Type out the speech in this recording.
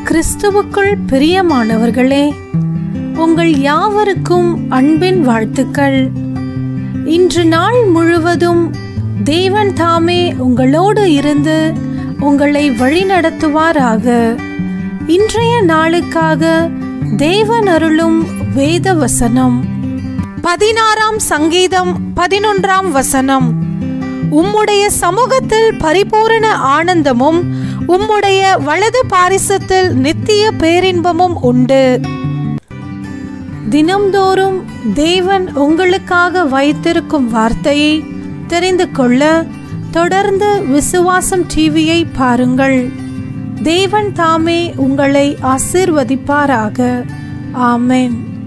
கிறிஸ்துவுக்குள் பிரியமானவர்களே உங்கள் யாவருக்கும் அன்பின் வாழ்த்துக்கள் இன்று நாள் முழுவதும் தேவன் தாமே உங்களோடு இருந்து உங்களை வழிநடத்துவாராக இன்றைய நாளுக்காக தேவன் அருளும் வேத வசனம் பதினாறாம் சங்கீதம் பதினொன்றாம் வசனம் உம்முடைய சமூகத்தில் பரிபூரண ஆனந்தமும் உம்முடைய வலது பாரிசத்தில் நித்திய பேரின்பமும் உண்டு தினம்தோறும் தேவன் உங்களுக்காக வைத்திருக்கும் வார்த்தையை தெரிந்து கொள்ள தொடர்ந்து விசுவாசம் டிவியை பாருங்கள் தேவன் தாமே உங்களை ஆசீர்வதிப்பாராக ஆமென்